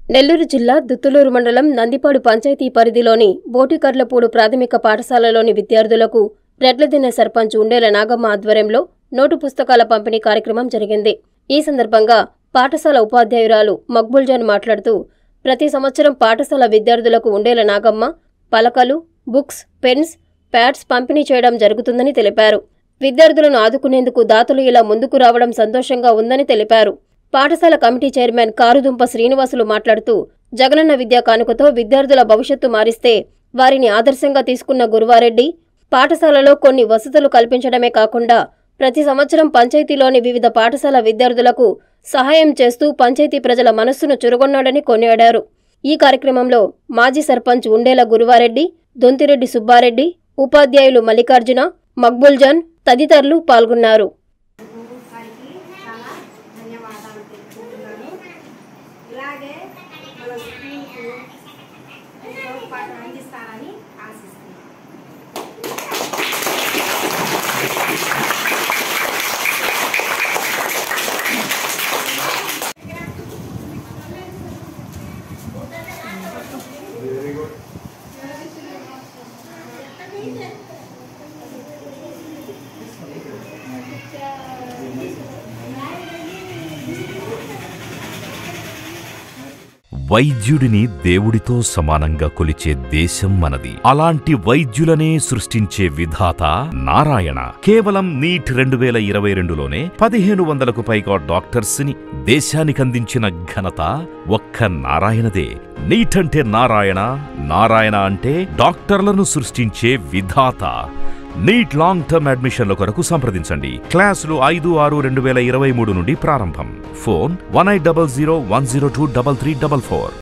నెల్లూరు జిల్లా దుత్తులూరు మండలం నందిపాడు పంచాయతీ పరిధిలోని బోటికర్లపూడు ప్రాథమిక పాఠశాలలోని విద్యార్థులకు రెడ్లదిన్న సర్పంచ్ ఉండేల నాగమ్మ ఆధ్వర్యంలో నోటు పుస్తకాల పంపిణీ కార్యక్రమం జరిగింది ఈ సందర్భంగా పాఠశాల ఉపాధ్యాయురాలు మక్బుల్జాన్ మాట్లాడుతూ ప్రతి సంవత్సరం పాఠశాల విద్యార్థులకు ఉండేల నాగమ్మ పలకలు బుక్స్ పెన్స్ ప్యాడ్స్ పంపిణీ చేయడం జరుగుతుందని తెలిపారు విద్యార్థులను ఆదుకునేందుకు దాతలు ఇలా ముందుకు రావడం సంతోషంగా ఉందని తెలిపారు పాఠశాల కమిటీ చైర్మన్ కారుదుంప శ్రీనివాసులు మాట్లాడుతూ జగనన్న విద్యా కానుకతో విద్యార్థుల భవిష్యత్తు మారిస్తే వారిని ఆదర్శంగా తీసుకున్న గురువారెడ్డి పాఠశాలలో కొన్ని వసతులు కల్పించడమే కాకుండా ప్రతి సంవత్సరం పంచాయతీలోని వివిధ పాఠశాల విద్యార్థులకు సహాయం చేస్తూ పంచాయతీ ప్రజల మనస్సును చురగొన్నాడని కొనియాడారు ఈ కార్యక్రమంలో మాజీ సర్పంచ్ ఉండేల గురువారెడ్డి దొంతిరెడ్డి సుబ్బారెడ్డి ఉపాధ్యాయులు మల్లికార్జున మక్బుల్జాన్ తదితరులు పాల్గొన్నారు వారికి చాలా ధన్యవాదాలు తెలుపుకుంటున్నాను ఇలాగే మన స్కూల్కు తోడ్పాటు అందిస్తారని ఆశిస్తున్నాను వైద్యుడిని దేవుడితో సమానంగా కొలిచే దేశం మనది అలాంటి వైద్యులనే సృష్టించే విధాత నారాయణ కేవలం నీట్ రెండు వేల ఇరవై రెండులోనే పదిహేను వందలకు పైగా డాక్టర్స్ ని దేశానికందించిన ఘనత ఒక్క నారాయణదే నీట్ అంటే నారాయణ నారాయణ అంటే డాక్టర్లను సృష్టించే విధాత నీట్ లాంగ్ టర్మ్ అడ్మిషన్ల కొరకు సంప్రదించండి క్లాసులు ఐదు ఆరు రెండు వేల ఇరవై మూడు నుండి ప్రారంభం phone one eight double zero one zero two double three double four